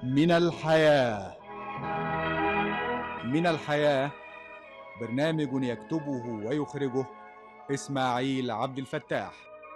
من الحياة من الحياة برنامج يكتبه ويخرجه إسماعيل عبد الفتاح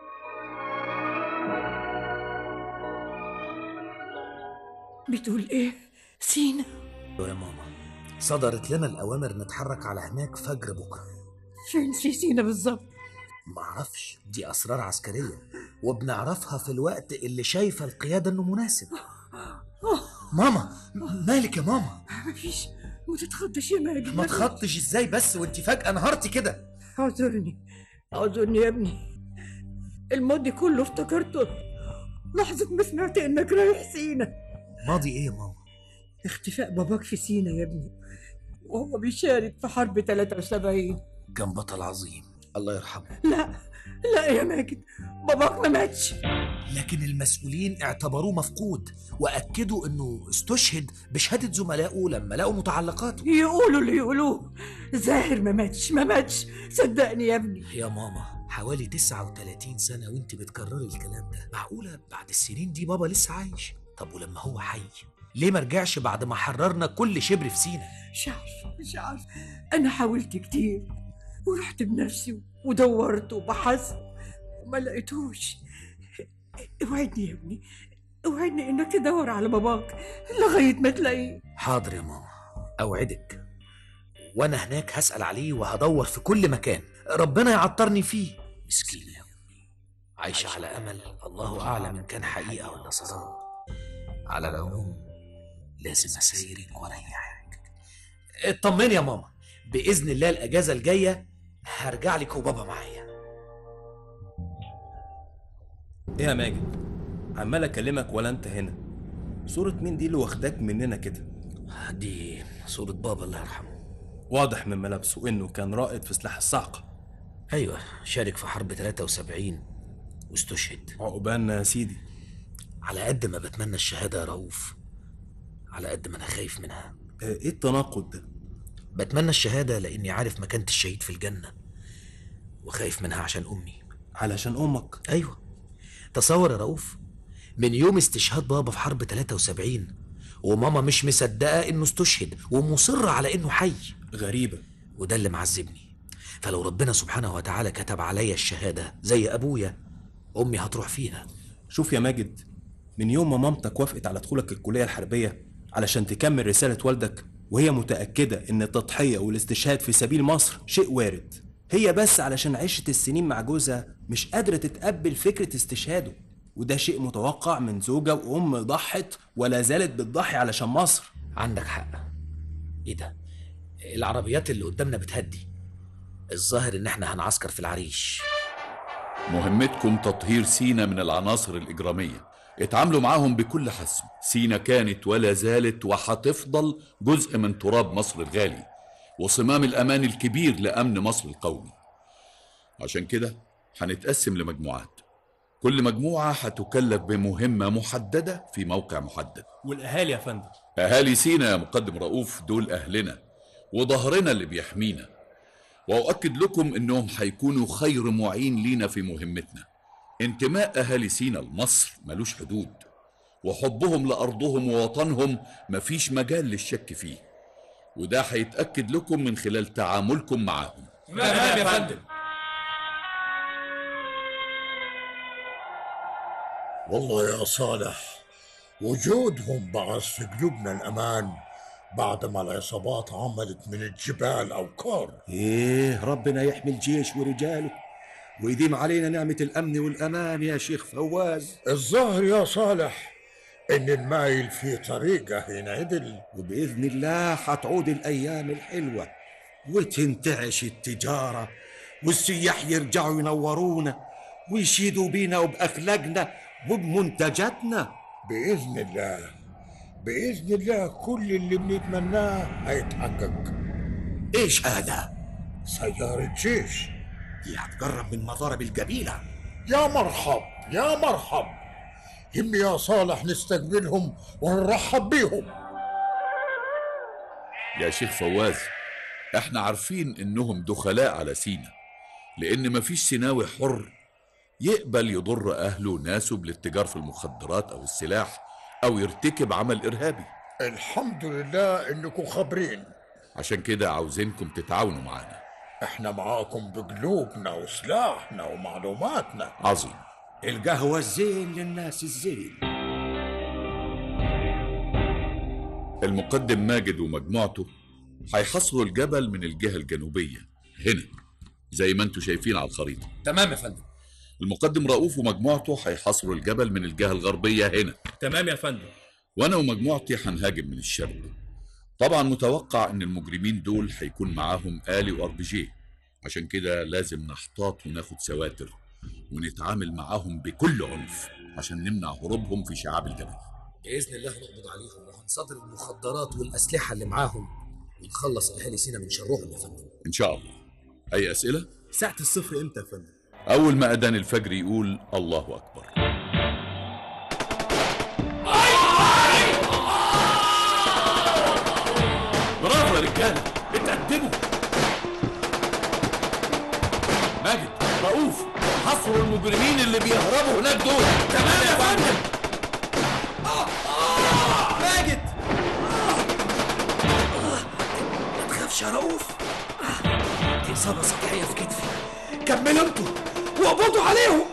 بتقول ايه سينا يا ماما صدرت لنا الأوامر نتحرك على هناك فجر بكرة فين في سينا بالظبط معرفش دي أسرار عسكرية وبنعرفها في الوقت اللي شايفة القيادة إنه مناسب ماما مالك يا ماما مفيش ما تتخضش يا ماجد ما تخطش ازاي بس وانت فجأة انهارتي كده اعذرني اعذرني يا ابني الماضي كله افتكرته لحظة ما سمعت انك رايح سينا ماضي ايه يا ماما اختفاء باباك في سينا يا ابني وهو بيشارك في حرب 73 كان بطل عظيم الله يرحمه لا لا يا ماجد باباك ما ماتش لكن المسؤولين اعتبروه مفقود واكدوا انه استشهد بشهاده زملائه لما لقوا متعلقاته يقولوا اللي يقولوه زاهر ما ماتش ما ماتش صدقني يا ابني يا ماما حوالي 39 سنه وانت بتكرري الكلام ده معقوله بعد السنين دي بابا لسه عايش طب ولما هو حي ليه ما رجعش بعد ما حررنا كل شبر في سينا مش عارفة مش عارفة أنا حاولت كتير ورحت بنفسي ودورت وبحثت وما لقيتوش اوعدني يا ابني اوعدني انك تدور على باباك لغاية ما تلاقيه حاضر يا ماما اوعدك وانا هناك هسال عليه وهدور في كل مكان ربنا يعطرني فيه مسكينه يا امي عايشه على امل الله اعلم ان كان حقيقه ولا سراب على العموم لازم اسايرك واريحك اطمني يا ماما باذن الله الاجازه الجايه هرجع لك وبابا معايا ايه يا ماجد عمال اكلمك ولا انت هنا صورة مين دي اللي واخداك مننا كده دي صوره بابا الله يرحمه واضح من ملابسه انه كان رائد في سلاح الصعقة ايوه شارك في حرب 73 واستشهد عقبالنا يا سيدي على قد ما بتمنى الشهاده يا رؤوف على قد ما انا خايف منها آه، ايه التناقض ده بتمنى الشهاده لاني عارف مكانة الشهيد في الجنه وخايف منها عشان امي علشان امك ايوه تصور يا رؤوف من يوم استشهاد بابا في حرب 73 وماما مش مصدقه انه استشهد ومصره على انه حي غريبة وده اللي معذبني فلو ربنا سبحانه وتعالى كتب عليا الشهاده زي ابويا امي هتروح فيها شوف يا ماجد من يوم ما مامتك وافقت على دخولك الكلية الحربية علشان تكمل رسالة والدك وهي متأكدة إن التضحية والاستشهاد في سبيل مصر شيء وارد هي بس علشان عشت السنين مع جوزها مش قادرة تتقبل فكرة استشهاده وده شيء متوقع من زوجة وأم ضحت ولا زالت بتضحي علشان مصر عندك حق ايه ده العربيات اللي قدامنا بتهدي الظاهر ان احنا هنعسكر في العريش مهمتكم تطهير سينا من العناصر الإجرامية اتعاملوا معاهم بكل حسم سينا كانت ولا زالت وهتفضل جزء من تراب مصر الغالي وصمام الأمان الكبير لأمن مصر القومي عشان كده هنتقسم لمجموعات كل مجموعة هتكلف بمهمة محددة في موقع محدد والأهالي يا فندم أهالي سينا يا مقدم رؤوف دول أهلنا وظهرنا اللي بيحمينا وأؤكد لكم إنهم هيكونوا خير معين لينا في مهمتنا انتماء أهالي سينا لمصر ملوش حدود وحبهم لأرضهم ووطنهم مفيش مجال للشك فيه وده هيتأكد لكم من خلال تعاملكم معاهم تمام يا فندم والله يا صالح وجودهم بعث في قلوبنا الأمان بعد ما العصابات عملت من الجبال أوكار ايه ربنا يحمي الجيش ورجاله ويديم علينا نعمة الأمن والأمان يا شيخ فواز الظاهر يا صالح إن المايل في طريقه ينعدل وبإذن الله حتعود الأيام الحلوة وتنتعش التجارة والسياح يرجعوا ينورونا ويشيدوا بينا وبأخلاقنا وبمنتجاتنا بإذن الله بإذن الله كل اللي بنتمناه هيتحقق إيش هذا؟ سيارة جيش دي هتقرب من مضارب القبيلة يا مرحب يا مرحب هم يا صالح نستقبلهم ونرحب بيهم يا شيخ فواز احنا عارفين انهم دخلاء على سينا لان مفيش سيناوي حر يقبل يضر اهله وناسه بالاتجار في المخدرات او السلاح أو يرتكب عمل إرهابي الحمد لله انكم خابرين عشان كده عاوزينكم تتعاونوا معانا احنا معاكم بقلوبنا وسلاحنا ومعلوماتنا عظيم القهوة الزين للناس الزين المقدم ماجد ومجموعته هيحصروا الجبل من الجهة الجنوبية هنا زي ما انتم شايفين على الخريطة تمام يا فندم المقدم رؤوف ومجموعته هيحاصروا الجبل من الجهة الغربية هنا تمام يا فندم وانا ومجموعتي هنهاجم من الشرق طبعا متوقع ان المجرمين دول هيكون معاهم آلي وار بي جي عشان كده لازم نحتاط وناخد سواتر ونتعامل معاهم بكل عنف عشان نمنع هروبهم في شعاب الجبل باذن الله هنقبض عليهم وهنصادر المخدرات والاسلحه اللي معاهم ونخلص اهالي سينا من شرهم يا فندم ان شاء الله اي اسئله ساعة الصفر امتى يا فندم؟ اول ما اذان الفجر يقول الله اكبر برافو يا رجاله اتقدموا ماجد رؤوف حصروا المجرمين اللي بيهربوا هناك دول تمام يا فندم ماجد ما تخافش يا رؤوف دي اصابه سطحيه في كتفي كملوا انتوا وقبضوا عليهم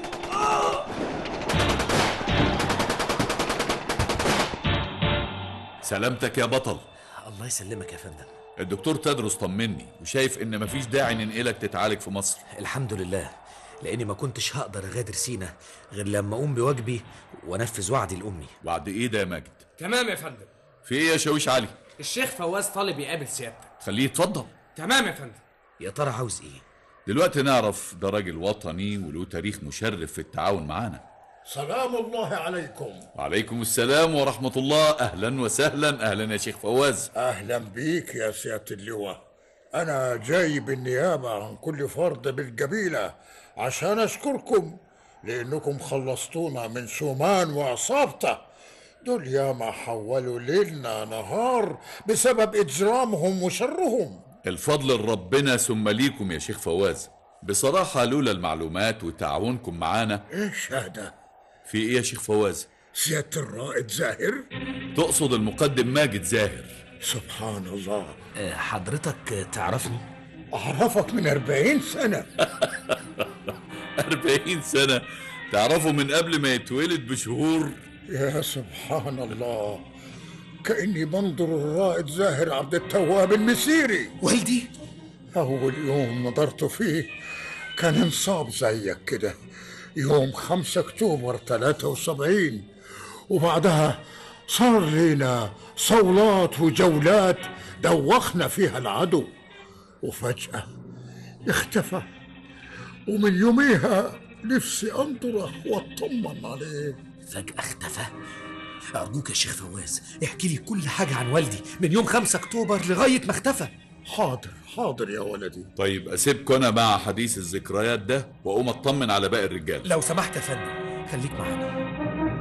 سلامتك يا بطل الله يسلمك يا فندم الدكتور تدرس طمني وشايف ان مفيش داعي ننقلك تتعالج في مصر الحمد لله لاني ما كنتش هقدر اغادر سينا غير لما اقوم بواجبي وانفذ وعدي لامي بعد ايه ده يا ماجد تمام يا فندم في ايه يا شاويش علي الشيخ فواز طالب يقابل سيادتك خليه يتفضل تمام يا فندم يا ترى عاوز ايه دلوقتي نعرف ده راجل وطني وله تاريخ مشرف في التعاون معانا سلام الله عليكم وعليكم السلام ورحمة الله أهلا وسهلا أهلا يا شيخ فواز اهلا بيك يا سيادة اللواء انا جاي بالنيابة عن كل فرد بالقبيلة عشان اشكركم لانكم خلصتونا من سومان وعصابته دول ياما حولوا ليلنا نهار بسبب اجرامهم وشرهم الفضل لربنا ثم ليكم يا شيخ فواز بصراحة لولا المعلومات وتعاونكم معانا ايش هذا في ايه يا شيخ فواز سيادة الرائد زاهر تقصد المقدم ماجد زاهر سبحان الله أه، حضرتك تعرفني اعرفك من أربعين سنة أربعين سنة تعرفوا من قبل ما يتولد بشهور يا سبحان الله كأني بنظر الرائد زاهر عبد التواب المسيري والدي أول يوم نظرت فيه كان انصاب زيك كده يوم 5 أكتوبر 73 وبعدها صار لينا صولات وجولات دوخنا فيها العدو وفجأة اختفى ومن يوميها نفسي أنظره وأطمن عليه فجأة اختفى أرجوك يا شيخ فواز احكي لي كل حاجة عن والدي من يوم 5 أكتوبر لغاية ما اختفى حاضر حاضر يا ولدي طيب أسيبكم أنا مع حديث الذكريات ده وأقوم أطمن على باقي الرجال لو سمحت يا فندم خليك معانا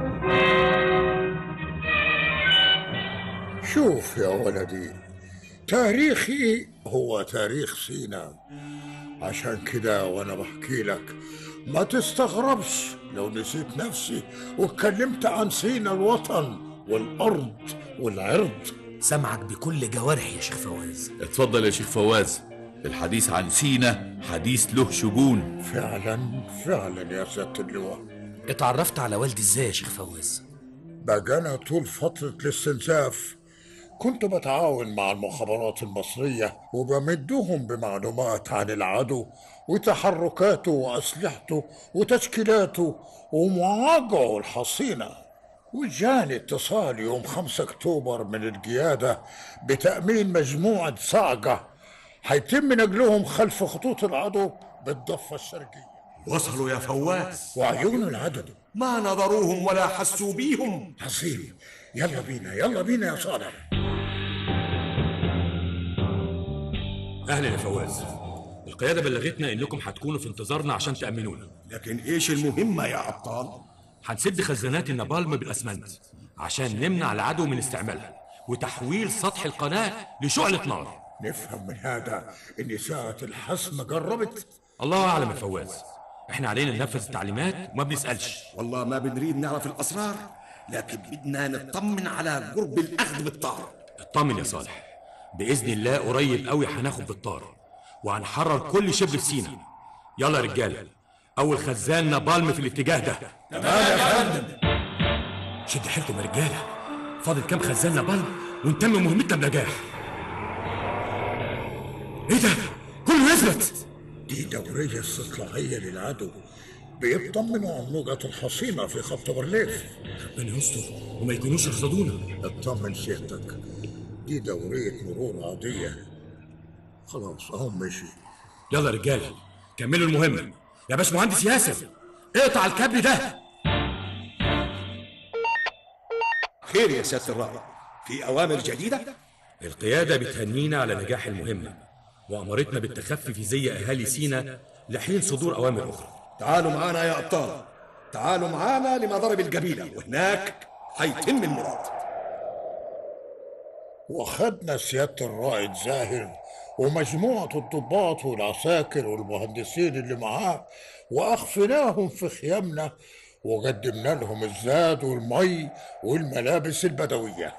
شوف يا ولدي تاريخي هو تاريخ سينا عشان كده وانا بحكي لك ما تستغربش لو نسيت نفسي واتكلمت عن سينا الوطن والارض والعرض سمعك بكل جوارحي يا شيخ فواز اتفضل يا شيخ فواز الحديث عن سينا حديث له شجون فعلا فعلا يا سيادة اللواء اتعرفت على والدي ازاي يا شيخ فواز بقى أنا طول فترة الاستنزاف كنت بتعاون مع المخابرات المصرية وبمدهم بمعلومات عن العدو وتحركاته وأسلحته وتشكيلاته ومواقعه الحصينة وجاني اتصال يوم 5 أكتوبر من القيادة بتأمين مجموعة صعقة هيتم نقلهم خلف خطوط العدو بالضفة الشرقية وصلوا يا فواز وعيون العدو ما نظروهم ولا حسوا بيهم عظيم يلا بينا يلا بينا يا صالح اهلا يا فواز القياده بلغتنا انكم هتكونوا في انتظارنا عشان تامنونا لكن ايش المهمة يا ابطال هنسد خزانات النابالم بالاسمنت عشان نمنع العدو من استعمالها وتحويل سطح القناه لشعله نار نفهم من هذا ان ساعة الحسم قربت الله اعلم يا فواز احنا علينا ننفذ التعليمات وما بنسالش والله ما بنريد نعرف الاسرار لكن بدنا نطمن على قرب الأخذ بالطار اطمن يا صالح باذن الله قريب قوي هناخد بالطار وهنحرر كل شبر في سينا يلا يا رجاله اول خزان نابالم في الاتجاه ده تمام يا فندم شد حيلكم يا رجاله فاضل كام خزان نابالم ونتمم مهمتنا بنجاح ايه ده كله يثبت دي دورية استطلاعية للعدو بيطمنوا عن موجة الحصينة في خط برليف ربنا يستر وما يكونوش يرصدونا اطمن سيادتك دي دورية مرور عادية خلاص اهو مشي يلا يا رجاله كملوا المهمه يا باش مهندس ياسر اقطع الكابل ده خير يا سيادة الرائد في أوامر جديدة؟ القياده بتهنينا على نجاح المهمه وامرتنا بالتخفي في زي اهالي سينا لحين صدور اوامر اخرى تعالوا معانا يا أبطال تعالوا معانا لمضارب القبيلة وهناك حيتم المراد واخدنا سيادة الرائد زاهر ومجموعة الضباط والعساكر والمهندسين اللي معاه وأخفيناهم في خيامنا وقدمنا لهم الزاد والمي والملابس البدوية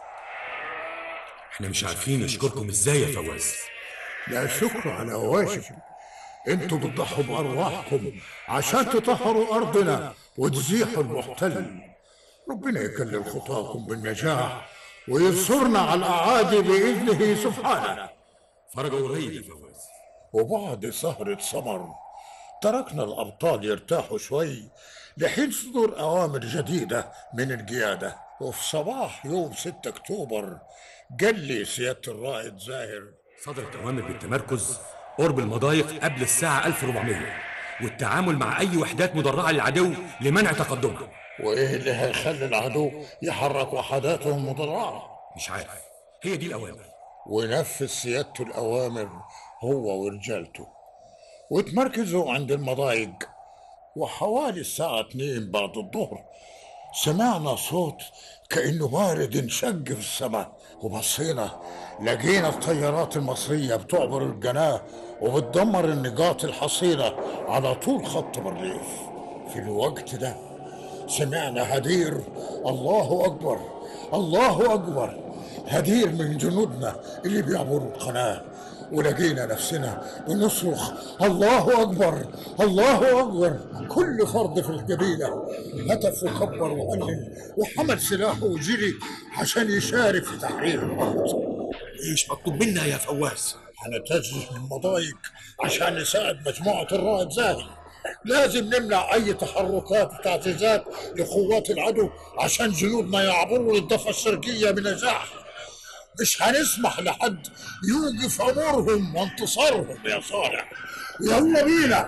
احنا مش عارفين نشكركم ازاي يا فواز لا شكر على واجب انتوا بتضحوا بأرواحكم عشان تطهروا أرضنا وتزيحوا المحتل ربنا يكلل خطاكم بالنجاح وينصرنا على الأعادي بإذنه سبحانه فرجوا قريب يا فواز وبعد سهرة سمر تركنا الأبطال يرتاحوا شوي لحين صدور أوامر جديدة من القيادة وفي صباح يوم 6 أكتوبر قال لي سيادة الرائد زاهر صدرت اوامر بالتمركز قرب المضايق قبل الساعه 1400 والتعامل مع اي وحدات مدرعه للعدو لمنع تقدمها وإيه اللي هيخلي العدو يحرك وحداته المدرعة مش عارف هي دي الاوامر ونفذ سيادته الأوامر هو ورجالته وتمركزوا عند المضايق وحوالي الساعة اتنين بعد الظهر سمعنا صوت كأنه بارد انشق في السماء وبصينا لقينا الطيارات المصرية بتعبر القناة وبتدمر النقاط الحصينة على طول خط برليف في الوقت ده سمعنا هدير الله أكبر الله أكبر هدير من جنودنا اللي بيعبروا القناة ولقينا نفسنا بنصرخ الله أكبر الله أكبر كل فرد في القبيلة هتف وكبر وهلل وحمل سلاحه وجري عشان يشارك في تحرير الأرض إيش مطلوب منا يا فواز؟ هنتجه للمضايق عشان نساعد مجموعة الرائد زاهي لازم نمنع أي تحركات وتعزيزات لقوات العدو عشان جنودنا يعبروا للضفة الشرقية بنجاح مش هنسمح لحد يوقف أمورهم وانتصارهم يا صالح يلا بينا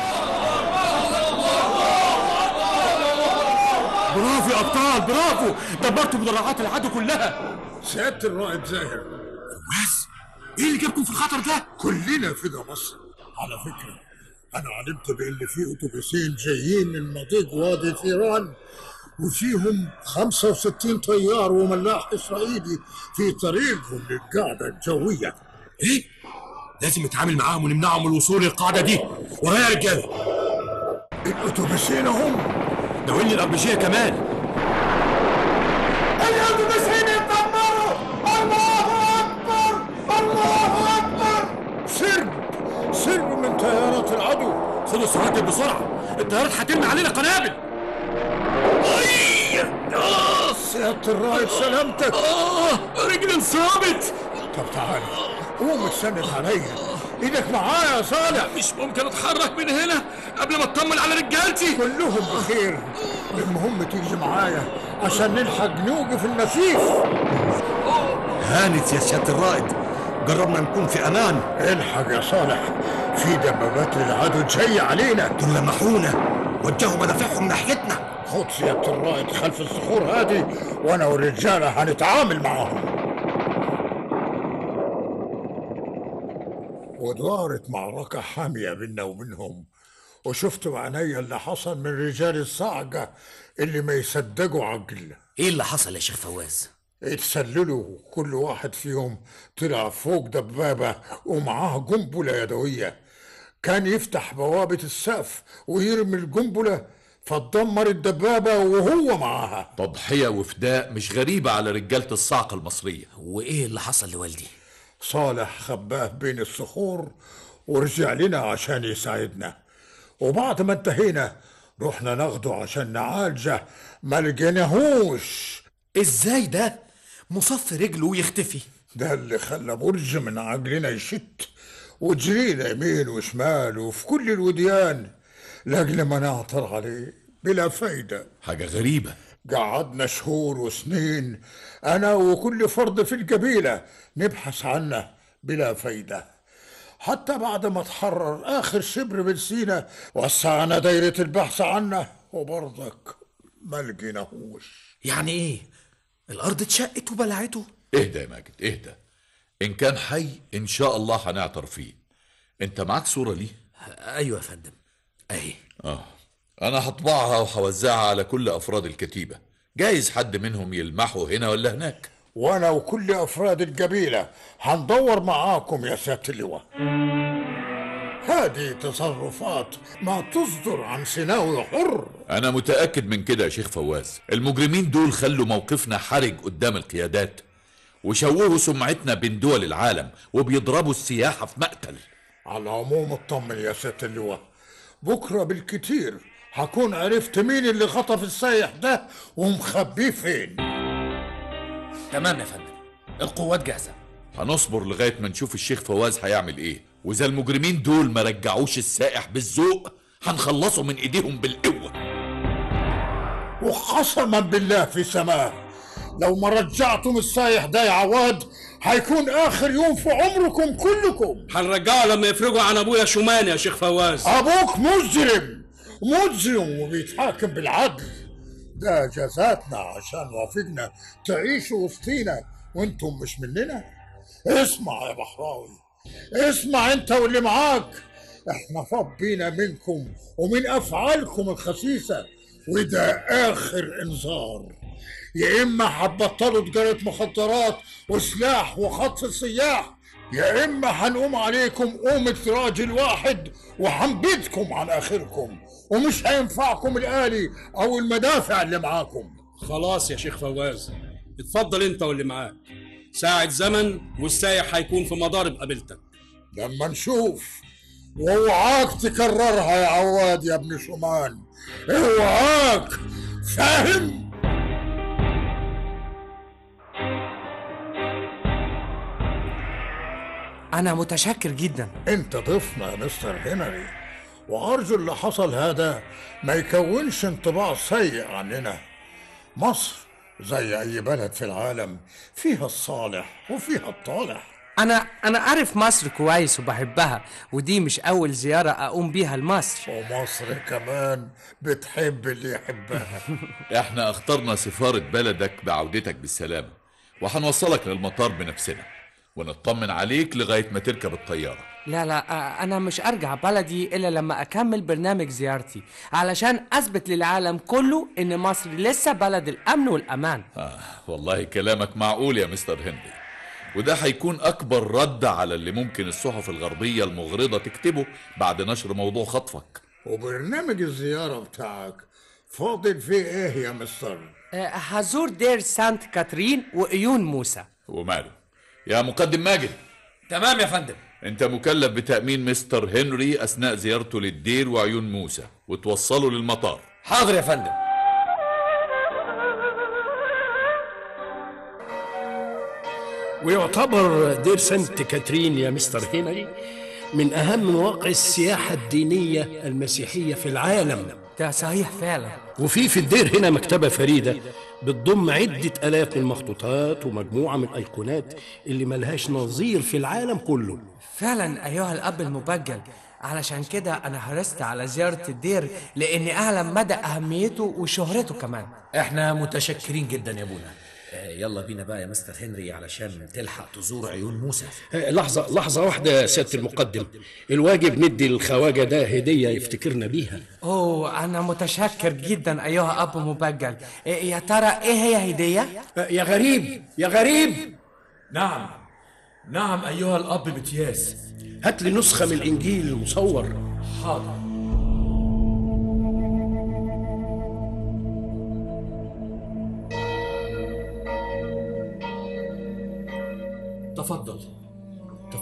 برافو يا ابطال برافو دبرتوا مدرعات العدو كلها سيادة الرائد زاهر فواز ايه اللي جابكم في الخطر ده كلنا فدا مصر على فكرة أنا علمت بإن في أتوبيسين جايين من مضيق وادي ثيران وفيهم 65 طيار وملاح إسرائيلي في طريقهم للقاعدة الجوية ايه لازم نتعامل معاهم ونمنعهم من الوصول للقاعده دي ورايا يا رجاله الأتوبيسين هم ناولني الاربجيه كمان الأتوبيسين اتدمروا الله أكبر الله أكبر سرب سرب من طيارات العدو خدوا السراتب بسرعه الطيارات هترمي علينا قنابل آه سيادة الرائد سلامتك اه رجلي انصابت طب تعال قوم اتسند عليا ايدك معايا يا صالح مش ممكن اتحرك من هنا قبل ما اطمن على رجالتي كلهم بخير المهم تيجي معايا عشان نلحق نوقف النسيف هانت يا سيادة الرائد قربنا نكون في أمان الحق يا صالح في دبابات للعدو جاية علينا دول لمحونا وجهوا مدافعهم ناحيتنا خد سيادة الرائد خلف الصخور هذه وانا والرجالة هنتعامل معاهم ودارت معركة حامية بينا وبينهم وشفت بعينيا اللي حصل من رجال الصعقة اللي ما يصدقوا عقل ايه اللي حصل يا شيخ فواز اتسللوا كل واحد فيهم طلع فوق دبابة ومعاه قنبلة يدوية كان يفتح بوابة السقف ويرمي القنبلة فتدمر الدبابة وهو معاها تضحية وفداء مش غريبة على رجالة الصعقة المصرية وايه اللي حصل لوالدي صالح خباه بين الصخور ورجع لنا عشان يساعدنا وبعد ما انتهينا رحنا ناخده عشان نعالجه ما لقيناهوش ازاي ده مصف رجله ويختفي ده اللي خلى برج من عجلنا يشت وجرينا يمين وشمال وفي كل الوديان لاجل ما نعثر عليه بلا فايدة حاجة غريبة قعدنا شهور وسنين أنا وكل فرد في القبيلة نبحث عنه بلا فايدة حتى بعد ما تحرر آخر شبر من سينا وسعنا دايرة البحث عنه وبرضك ما لقيناهوش يعني ايه الارض اتشقت وبلعته اهدى يا ماجد اهدى إن كان حي إن شاء الله هنعتر فيه أنت معاك صورة ليه؟ ايوه يا فندم اهي آه أنا هطبعها وهوزعها على كل أفراد الكتيبة جايز حد منهم يلمحوا هنا ولا هناك وأنا وكل أفراد القبيلة هندور معاكم يا سيادة اللواء هذه تصرفات ما تصدر عن سيناوي حر أنا متأكد من كده يا شيخ فواز المجرمين دول خلوا موقفنا حرج قدام القيادات وشوهوا سمعتنا بين دول العالم وبيضربوا السياحة في مقتل على العموم اطمن يا سيادة اللواء بكرة بالكتير هكون عرفت مين اللي خطف السايح ده ومخبيه فين تمام يا فندم القوات جاهزه هنصبر لغاية ما نشوف الشيخ فواز هيعمل ايه وإذا المجرمين دول ما رجعوش السائح بالذوق هنخلصوا من ايديهم بالقوة وقسما بالله في سماه لو ما رجعتم السايح ده يا عواد هيكون آخر يوم في عمركم كلكم هنرجعه لما يفرجوا عن ابويا شومان يا شيخ فواز أبوك مجرم مجرم وبيتحاكم بالعدل ده جزاتنا عشان وافقنا تعيشوا وسطينا وانتم مش مننا اسمع يا بحراوي اسمع انت واللي معاك احنا فاض بينا منكم ومن افعالكم الخسيسه وده اخر انذار يا اما هتبطلوا تجاره مخدرات وسلاح وخطف السياح يا اما هنقوم عليكم قومة راجل واحد وهنبيدكم على اخركم ومش هينفعكم الالي او المدافع اللي معاكم خلاص يا شيخ فواز اتفضل انت واللي معاك ساعة زمن والسايح هيكون في مضارب قبيلتك لما نشوف واوعاك تكررها يا عواد يا ابن شومان اوعاك فاهم أنا متشكر جدا انت ضيفنا يا مستر هنري وارجو اللي حصل هذا ما يكونش انطباع سيء عننا مصر زي اي بلد في العالم فيها الصالح وفيها الطالح أنا أنا أعرف مصر كويس وبحبها ودي مش أول زيارة أقوم بيها لمصر ومصر كمان بتحب اللي يحبها احنا اخترنا سفارة بلدك بعودتك بالسلامة وهنوصلك للمطار بنفسنا ونطمن عليك لغاية ما تركب الطيارة لا لا آه، أنا مش أرجع بلدي إلا لما أكمل برنامج زيارتي علشان أثبت للعالم كله إن مصر لسه بلد الأمن والأمان آه والله كلامك معقول يا مستر هنري وده هيكون أكبر رد على اللي ممكن الصحف الغربية المغرضة تكتبه بعد نشر موضوع خطفك وبرنامج الزيارة بتاعك فاضل فيه ايه يا مستر آه، هزور دير سانت كاترين وعيون موسى وماله يا مقدم ماجد تمام يا فندم انت مكلف بتأمين مستر هنري أثناء زيارته للدير وعيون موسى وتوصله للمطار حاضر يا فندم ويعتبر دير سانت كاترين يا مستر هنري من أهم مواقع السياحة الدينية المسيحية في العالم ده صحيح فعلا وفي في الدير هنا مكتبة فريدة بتضم عدة آلاف من المخطوطات ومجموعة من الأيقونات اللي ملهاش نظير في العالم كله فعلا أيها الأب المبجل علشان كده أنا حرصت على زيارة الدير لأني أعلم مدى أهميته وشهرته كمان احنا متشكرين جدا يا ابونا آه، يلا بينا بقى يا مستر هنري علشان تلحق تزور عيون موسى آه، لحظة لحظة واحدة يا سيادة المقدم الواجب ندي الخواجة ده هدية يفتكرنا بيها أوه أنا متشكر جدا أيها أب مبجل إيه يا ترى إيه هي هدية؟ آه، يا غريب يا غريب نعم نعم أيها الأب متياس هات لي نسخة من الإنجيل المصور حاضر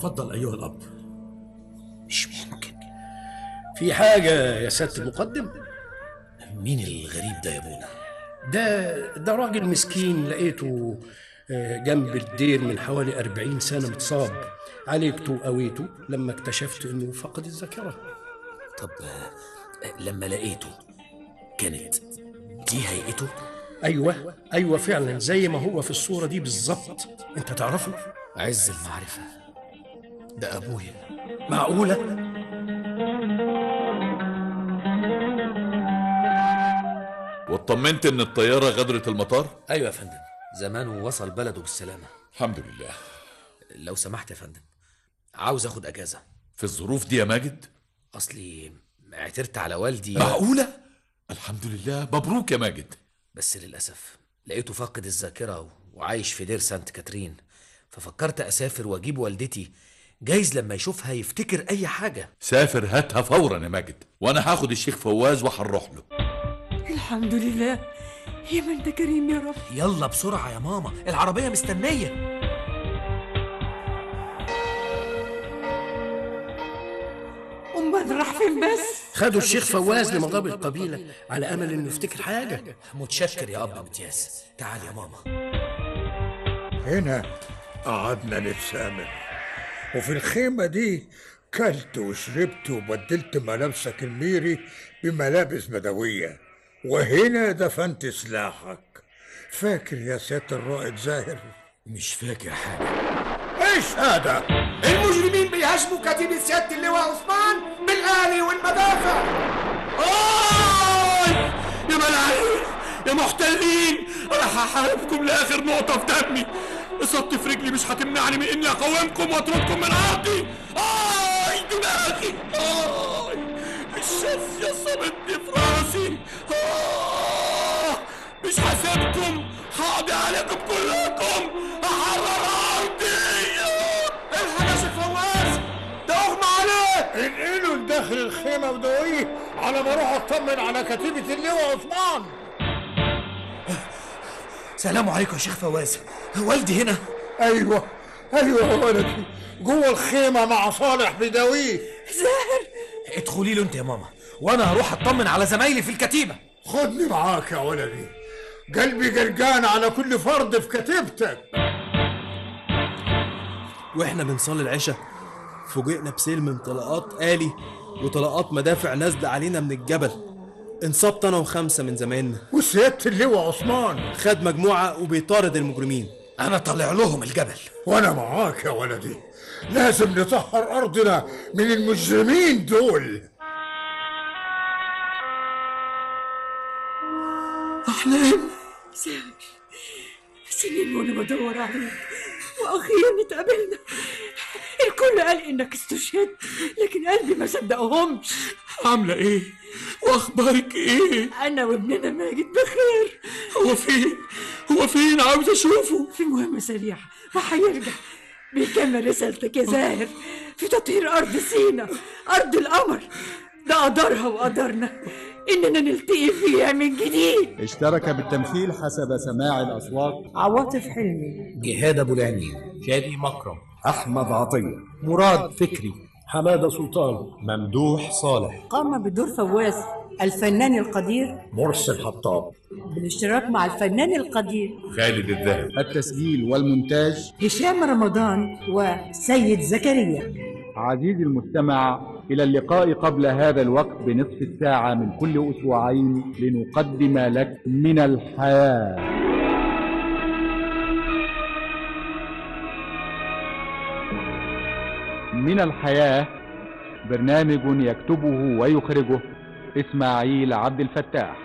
تفضل ايها الاب مش ممكن في حاجة يا سيادة المقدم مين الغريب ده يا ابونا ده ده راجل مسكين لقيته آه، جنب الدير من حوالي أربعين سنة متصاب عالجته وقويته لما اكتشفت انه فقد الذاكرة طب آه، لما لقيته كانت دي هيئته ايوه ايوه فعلا زي ما هو في الصورة دي بالظبط انت تعرفه عز المعرفة ده ابويا معقولة واطمنت ان الطياره غادرت المطار ايوه يا فندم زمانه وصل بلده بالسلامة الحمد لله لو سمحت يا فندم عاوز اخد اجازة في الظروف دي يا ماجد اصلي اعترت على والدي معقوله الحمد لله مبروك يا ماجد بس للأسف لقيته فاقد الذاكرة وعايش في دير سانت كاترين ففكرت أسافر وأجيب والدتي جايز لما يشوفها يفتكر أي حاجة سافر هاتها فورا يا ماجد وانا هاخد الشيخ فواز وهنروح له الحمد لله يا من انت كريم يا رب يلا بسرعة يا ماما العربية مستنية امال راح فين بس خدوا الشيخ فواز لمغاب القبيلة على أمل إنه يفتكر حاجة متشكر يا أب متياس تعال يا ماما هنا قعدنا نتسامح وفي الخيمة دي كلت وشربت وبدلت ملابسك الميري بملابس بدوية وهنا دفنت سلاحك فاكر يا سيادة الرائد زاهر مش فاكر حاجة ايش هذا؟ المجرمين بيهاجموا كتيبة سيادة اللواء عثمان بالآلي والمدافع آي يا ملاعين يا محتلين انا هحاربكم لاخر نقطة في دمي اصابتي في رجلي مش هتمنعني من اني اقاومكم واطردكم من ارضي اي دماغي اي الشاذية صابتني في راسي آه مش هسيبكم هقضي عليكم كلكم هحرر ارضي الحق يا شيخ فواز ده اغمى عليه انقلوا لداخل الخيمة بدوية على ما اروح اطمن على كتيبة اللواء عثمان سلام عليكم يا شيخ فواز والدي هنا ايوه ايوه يا ولدي جوه الخيمة مع صالح بدويه زاهر ادخلي له انت يا ماما وانا هروح اطمن على زمايلي في الكتيبة خدني معاك يا ولدي قلبي جرجان على كل فرد في كتيبتك واحنا بنصلي العشاء فوجئنا بسيل من طلقات آلي وطلقات مدافع نازلة علينا من الجبل انصبت انا وخمسة من زمايلنا وسيادة اللواء عثمان خد مجموعة وبيطارد المجرمين انا طالع لهم الجبل وانا معاك يا ولدي لازم نطهر ارضنا من المجرمين دول أحلام زاهر سنين وأنا بدور عليك وأخيرا اتقابلنا الكل قال إنك استشهدت لكن قلبي ما صدقهمش عاملة ايه واخبارك ايه أنا وابننا ماجد بخير هو فين هو فين عاوز اشوفه في مهمة سريعة وهيرجع بيكمل رسالتك يا زاهر في تطهير أرض سينا أرض القمر ده قدرها وقدرنا إننا نلتقي فيها من جديد اشترك بالتمثيل حسب سماع الأصوات عواطف حلمي جهاد ابو العينين شادي مكرم أحمد عطية مراد فكري حمادة سلطان ممدوح صالح قام بدور فواز الفنان القدير مرسل حطاب بالاشتراك مع الفنان القدير خالد الذهب التسجيل والمونتاج هشام رمضان وسيد زكريا عزيزي المستمع إلى اللقاء قبل هذا الوقت بنصف الساعة من كل أسبوعين لنقدم لك من الحياة من الحياة برنامج يكتبه ويخرجه إسماعيل عبد الفتاح